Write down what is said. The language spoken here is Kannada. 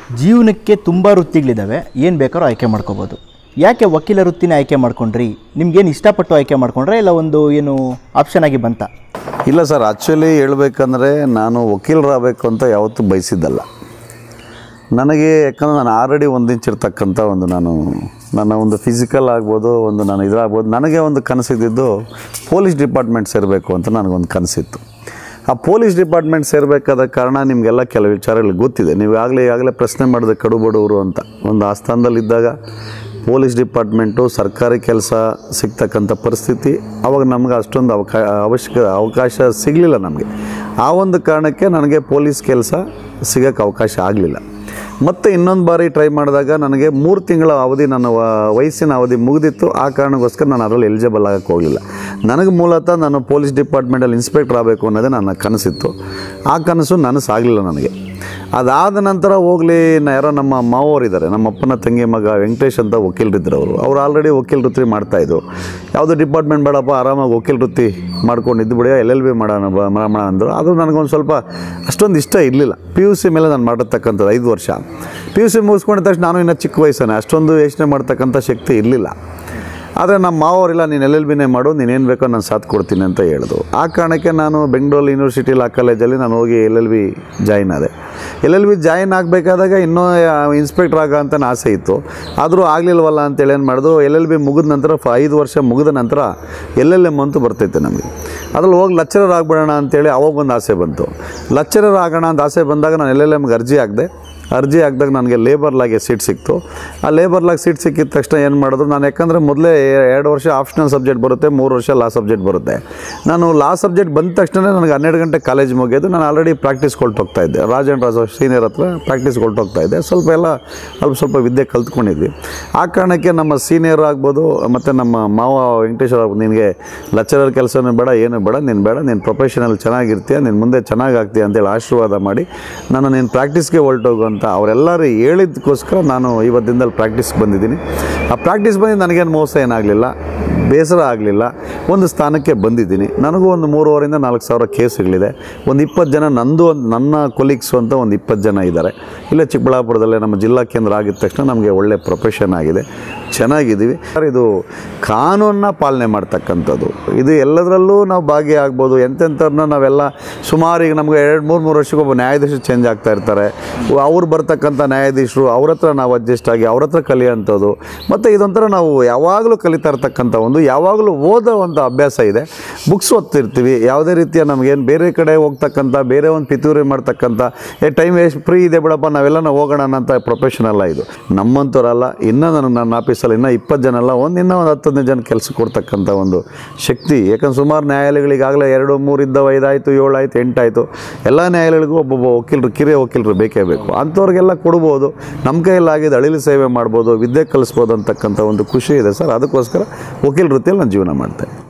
ಜೀವನಕ್ಕೆ ತುಂಬ ವೃತ್ತಿಗಳಿದ್ದಾವೆ ಏನು ಬೇಕಾದ್ರೂ ಆಯ್ಕೆ ಮಾಡ್ಕೋಬೋದು ಯಾಕೆ ವಕೀಲ ವೃತ್ತಿನ ಆಯ್ಕೆ ಮಾಡ್ಕೊಂಡ್ರಿ ನಿಮ್ಗೇನು ಇಷ್ಟಪಟ್ಟು ಆಯ್ಕೆ ಮಾಡ್ಕೊಂಡ್ರೆ ಇಲ್ಲ ಒಂದು ಏನು ಆಪ್ಷನ್ ಆಗಿ ಬಂತ ಇಲ್ಲ ಸರ್ ಆ್ಯಕ್ಚುಲಿ ಹೇಳ್ಬೇಕಂದ್ರೆ ನಾನು ವಕೀಲರಾಗಬೇಕು ಅಂತ ಯಾವತ್ತೂ ಬಯಸಿದ್ದಲ್ಲ ನನಗೆ ಯಾಕಂದ್ರೆ ನಾನು ಆಲ್ರೆಡಿ ಒಂದು ಇಂಚ್ ಇರ್ತಕ್ಕಂಥ ಒಂದು ನಾನು ನನ್ನ ಒಂದು ಫಿಸಿಕಲ್ ಆಗ್ಬೋದು ಒಂದು ನಾನು ಇದಾಗ್ಬೋದು ನನಗೆ ಒಂದು ಕನಸಿದ್ದು ಪೊಲೀಸ್ ಡಿಪಾರ್ಟ್ಮೆಂಟ್ ಸೇರಬೇಕು ಅಂತ ನನಗೊಂದು ಕನಸಿತ್ತು ಆ ಪೊಲೀಸ್ ಡಿಪಾರ್ಟ್ಮೆಂಟ್ ಸೇರಬೇಕಾದ ಕಾರಣ ನಿಮಗೆಲ್ಲ ಕೆಲವು ವಿಚಾರಗಳು ಗೊತ್ತಿದೆ ನೀವು ಆಗಲೇ ಈಗಾಗಲೇ ಪ್ರಶ್ನೆ ಮಾಡಿದೆ ಕಡು ಬಡವರು ಅಂತ ಒಂದು ಆಸ್ಥಾನದಲ್ಲಿದ್ದಾಗ ಪೊಲೀಸ್ ಡಿಪಾರ್ಟ್ಮೆಂಟು ಸರ್ಕಾರಿ ಕೆಲಸ ಸಿಗ್ತಕ್ಕಂಥ ಪರಿಸ್ಥಿತಿ ಅವಾಗ ನಮ್ಗೆ ಅಷ್ಟೊಂದು ಅವಕಾ ಅವಶ್ಯಕ ಅವಕಾಶ ಸಿಗಲಿಲ್ಲ ನಮಗೆ ಆ ಒಂದು ಕಾರಣಕ್ಕೆ ನನಗೆ ಪೊಲೀಸ್ ಕೆಲಸ ಸಿಗೋಕ್ಕೆ ಅವಕಾಶ ಆಗಲಿಲ್ಲ ಮತ್ತು ಇನ್ನೊಂದು ಬಾರಿ ಟ್ರೈ ಮಾಡಿದಾಗ ನನಗೆ ಮೂರು ತಿಂಗಳ ಅವಧಿ ನನ್ನ ವ- ವಯಸ್ಸಿನ ಅವಧಿ ಮುಗಿದಿತ್ತು ಆ ಕಾರಣಕ್ಕೋಸ್ಕರ ನಾನು ಅದರಲ್ಲಿ ಎಲಿಜಿಬಲ್ ಆಗಕ್ಕೆ ಹೋಗಲಿಲ್ಲ ನನಗೆ ಮೂಲತಃ ನಾನು ಪೊಲೀಸ್ ಡಿಪಾರ್ಟ್ಮೆಂಟಲ್ಲಿ ಇನ್ಸ್ಪೆಕ್ಟರ್ ಆಗಬೇಕು ಅನ್ನೋದೇ ನನ್ನ ಕನಸಿತ್ತು ಆ ಕನಸು ನನಸಾಗಲಿಲ್ಲ ನನಗೆ ಅದಾದ ನಂತರ ಹೋಗಲಿ ಯಾರೋ ನಮ್ಮ ಮಾವೋರಿದ್ದಾರೆ ನಮ್ಮ ಅಪ್ಪನ ತಂಗಿ ಮಗ ವೆಂಕಟೇಶ್ ಅಂತ ವಕೀಲರಿದ್ದರು ಅವರು ಅವ್ರು ಆಲ್ರೆಡಿ ವಕೀಲ ವೃತ್ತಿ ಮಾಡ್ತಾಯಿದ್ರು ಯಾವುದೋ ಡಿಪಾರ್ಟ್ಮೆಂಟ್ ಬೇಡಪ್ಪ ಆರಾಮಾಗಿ ವಕೀಲ ವೃತ್ತಿ ಮಾಡ್ಕೊಂಡು ಇದ್ದು ಬಿಡಿ ಎಲ್ ಎಲ್ ಬಿ ಮಾಡೋಣ ಬ- ಮಾಡೋಣ ಅಂದರು ಅದು ನನಗೊಂದು ಸ್ವಲ್ಪ ಅಷ್ಟೊಂದು ಇಷ್ಟ ಇರಲಿಲ್ಲ ಪಿ ಯು ಸಿ ಮೇಲೆ ನಾನು ಮಾಡಿರ್ತಕ್ಕಂಥದ್ದು ಐದು ವರ್ಷ ಪಿ ಯು ಸಿ ಮುಗಿಸ್ಕೊಂಡಿದ ತಕ್ಷಣ ನಾನು ಇನ್ನೂ ಚಿಕ್ಕ ವಯಸ್ಸನೇ ಅಷ್ಟೊಂದು ಯೋಚನೆ ಮಾಡ್ತಕ್ಕಂಥ ಶಕ್ತಿ ಇರಲಿಲ್ಲ ಆದರೆ ನಮ್ಮ ಮಾವರಿಲ್ಲ ನೀನು ಎಲ್ ಎಲ್ ಬಿನೇ ಮಾಡು ನೀನೇನು ಬೇಕೋ ನಾನು ಸಾಥ್ ಕೊಡ್ತೀನಿ ಅಂತ ಹೇಳಿದ್ರು ಆ ಕಾರಣಕ್ಕೆ ನಾನು ಬೆಂಗಳೂರು ಯೂನಿವರ್ಸಿಟಿ ಲಾ ಕಾಲೇಜಲ್ಲಿ ನಾನು ಹೋಗಿ ಎಲ್ ಎಲ್ ಬಿ ಜಾಯಿನ್ ಆದೆ ಎಲ್ ಎಲ್ ಬಿ ಜಾಯಿನ್ ಆಗಬೇಕಾದಾಗ ಇನ್ನೂ ಇನ್ಸ್ಪೆಕ್ಟರ್ ಆಗೋ ಅಂತ ಆಸೆ ಇತ್ತು ಆದರೂ ಆಗಲಿಲ್ವಲ್ಲ ಅಂತೇಳಿ ಏನು ಮಾಡಿದ್ರು ಎಲ್ ಎಲ್ ಬಿ ಮುಗಿದ ನಂತರ ಫ ಐದು ವರ್ಷ ಮುಗಿದ ನಂತರ ಎಲ್ ಎಲ್ ಎಮ್ ಅಂತೂ ಬರ್ತೈತೆ ನಮಗೆ ಅದ್ರಲ್ಲಿ ಹೋಗಿ ಲೆಕ್ಚರರ್ ಆಗಿಬಿಡೋಣ ಅಂತೇಳಿ ಅವಾಗ ಒಂದು ಆಸೆ ಬಂತು ಲೆಕ್ಚರರ್ ಆಗೋಣ ಅಂತ ಆಸೆ ಬಂದಾಗ ನಾನು ಎಲ್ ಎಲ್ ಎಮ್ಗೆ ಅರ್ಜಿ ಹಾಕಿದೆ ಅರ್ಜಿ ಹಾಕಿದಾಗ ನನಗೆ ಲೇಬರ್ ಲಾಗೆ ಸೀಟ್ ಸಿಕ್ತು ಆ ಲೇಬರ್ ಲಾಗ್ ಸೀಟ್ ಸಿಕ್ಕಿದ ತಕ್ಷಣ ಏನು ಮಾಡಿದ್ರು ನಾನು ಯಾಕಂದರೆ ಮೊದಲೇ ಎರಡು ವರ್ಷ ಆಪ್ಷನಲ್ ಸಬ್ಜೆಕ್ಟ್ ಬರುತ್ತೆ ಮೂರು ವರ್ಷ ಲಾ ಸಬ್ಜೆಕ್ಟ್ ಬರುತ್ತೆ ನಾನು ಲಾ ಸಬ್ಜೆಕ್ಟ್ ಬಂದ ತಕ್ಷಣ ನನಗೆ ಹನ್ನೆರಡು ಗಂಟೆ ಕಾಲೇಜ್ ಮುಗಿಯೋದು ನಾನು ಆಲ್ರೆಡಿ ಪ್ರಾಕ್ಟೀಸ್ ಹೋಗ್ತಾ ಇದ್ದೆ ರಾಜ್ ಆ್ಯಂಡ್ ರಾಜ ಸೀನಿಯರ್ ಹತ್ರ ಪ್ರಾಕ್ಟೀಸ್ ಹೋಗ್ತಾ ಇದ್ದೆ ಸ್ವಲ್ಪ ಎಲ್ಲ ಅಲ್ಪ ಸ್ವಲ್ಪ ವಿದ್ಯೆ ಕಲ್ತ್ಕೊಂಡಿದ್ವಿ ಆ ಕಾರಣಕ್ಕೆ ನಮ್ಮ ಸೀನಿಯರ್ ಆಗ್ಬೋದು ಮತ್ತು ನಮ್ಮ ಮಾವ ವೆಂಕಟೇಶ್ವರ ಆಗ್ಬೋದು ನಿನಗೆ ಲೆಕ್ಚರರ್ ಕೆಲಸನೂ ಬೇಡ ಏನು ಬೇಡ ನೀನು ಬೇಡ ನೀನು ಪ್ರೊಫೆಷನಲ್ ಚೆನ್ನಾಗಿರ್ತೀಯ ನೀನು ಮುಂದೆ ಚೆನ್ನಾಗಿ ಆಗ್ತೀಯ ಅಂತೇಳಿ ಆಶೀರ್ವಾದ ಮಾಡಿ ನಾನು ನೀನು ಪ್ರಾಕ್ಟೀಸ್ಗೆ ಹೊರಟೋಗು ಅಂತ ಅವರೆಲ್ಲರೂ ಹೇಳಿದ್ದಕ್ಕೋಸ್ಕರ ನಾನು ಇವತ್ತು ದಿನದಲ್ಲಿ ಪ್ರಾಕ್ಟೀಸ್ಗೆ ಬಂದಿದ್ದೀನಿ ಆ ಪ್ರಾಕ್ಟೀಸ್ ಬಂದು ನನಗೇನು ಮೋಸ ಏನಾಗಲಿಲ್ಲ ಬೇಸರ ಆಗಲಿಲ್ಲ ಒಂದು ಸ್ಥಾನಕ್ಕೆ ಬಂದಿದ್ದೀನಿ ನನಗೂ ಒಂದು ಮೂರುವರೆಯಿಂದ ನಾಲ್ಕು ಸಾವಿರ ಕೇಸ್ಗಳಿದೆ ಒಂದು ಇಪ್ಪತ್ತು ಜನ ನಂದು ಒಂದು ನನ್ನ ಕೊಲೀಗ್ಸು ಅಂತ ಒಂದು ಇಪ್ಪತ್ತು ಜನ ಇದ್ದಾರೆ ಇಲ್ಲೇ ಚಿಕ್ಕಬಳ್ಳಾಪುರದಲ್ಲೇ ನಮ್ಮ ಜಿಲ್ಲಾ ಕೇಂದ್ರ ಆಗಿದ ತಕ್ಷಣ ನಮಗೆ ಒಳ್ಳೆ ಪ್ರೊಫೆಷನ್ ಆಗಿದೆ ಚೆನ್ನಾಗಿದ್ದೀವಿ ಸರ್ ಇದು ಕಾನೂನನ್ನ ಪಾಲನೆ ಮಾಡ್ತಕ್ಕಂಥದ್ದು ಇದು ಎಲ್ಲದರಲ್ಲೂ ನಾವು ಭಾಗಿಯಾಗ್ಬೋದು ಎಂತೆಂಥವ್ರನ್ನ ನಾವೆಲ್ಲ ಸುಮಾರು ಈಗ ನಮಗೆ ಎರಡು ಮೂರು ಮೂರು ವರ್ಷಕ್ಕೆ ಒಬ್ಬ ನ್ಯಾಯಾಧೀಶರು ಚೇಂಜ್ ಆಗ್ತಾ ಇರ್ತಾರೆ ಅವ್ರು ಬರ್ತಕ್ಕಂಥ ನ್ಯಾಯಾಧೀಶರು ಅವ್ರ ಹತ್ರ ನಾವು ಅಡ್ಜಸ್ಟ್ ಆಗಿ ಅವ್ರ ಹತ್ರ ಕಲಿಯೋಂಥದ್ದು ಮತ್ತು ಇದೊಂಥರ ನಾವು ಯಾವಾಗಲೂ ಕಲಿತಾ ಇರ್ತಕ್ಕಂಥ ಒಂದು ಯಾವಾಗಲೂ ಓದೋ ಒಂದು ಅಭ್ಯಾಸ ಇದೆ ಬುಕ್ಸ್ ಓದ್ತಿರ್ತೀವಿ ಯಾವುದೇ ರೀತಿಯ ನಮಗೇನು ಬೇರೆ ಕಡೆ ಹೋಗ್ತಕ್ಕಂಥ ಬೇರೆ ಒಂದು ಪಿತೂರಿ ಮಾಡ್ತಕ್ಕಂಥ ಏ ಟೈಮ್ ಎಷ್ಟು ಫ್ರೀ ಇದೆ ಬಿಡಪ್ಪ ನಾವೆಲ್ಲ ಹೋಗೋಣ ಅಂತ ಪ್ರೊಫೆಷನ್ ಅಲ್ಲ ಇದು ನಮ್ಮಂಥವ್ರಲ್ಲ ಇನ್ನೂ ನನಗೆ ನನ್ನ ಆಫೀಸಲ್ಲಿ ಇನ್ನೂ ಇಪ್ಪತ್ತು ಜನ ಅಲ್ಲ ಒಂದು ಇನ್ನೂ ಒಂದು ಹತ್ತು ಹದಿನೈದು ಜನ ಕೆಲಸ ಕೊಡ್ತಕ್ಕಂಥ ಒಂದು ಶಕ್ತಿ ಯಾಕಂದ್ರೆ ಸುಮಾರು ನ್ಯಾಯಾಲಯಗಳಿಗಾಗಲೇ ಎರಡು ಮೂರು ಇದ್ದವು ಐದಾಯಿತು ಏಳು ಆಯಿತು ಎಂಟಾಯಿತು ಎಲ್ಲ ನ್ಯಾಯಾಲಯಗಳಿಗೂ ಒಬ್ಬೊಬ್ಬ ವಕೀಲರು ಕಿರಿಯ ವಕೀಲರು ಬೇಕೇ ಬೇಕು ಅಂಥವ್ರಿಗೆಲ್ಲ ಕೊಡ್ಬೋದು ನಮ್ಮ ಕೈಯಲ್ಲಾಗಿದ್ದು ಅಳಿಲು ಸೇವೆ ಮಾಡ್ಬೋದು ವಿದ್ಯೆ ಕಲಿಸ್ಬೋದು ಅಂತಕ್ಕಂಥ ಒಂದು ಖುಷಿ ಇದೆ ಸರ್ ಅದಕ್ಕೋಸ್ಕರ ವಕೀಲ ವೃತ್ತಿಯಲ್ಲಿ ನಾನು ಜೀವನ ಮಾಡ್ತೇನೆ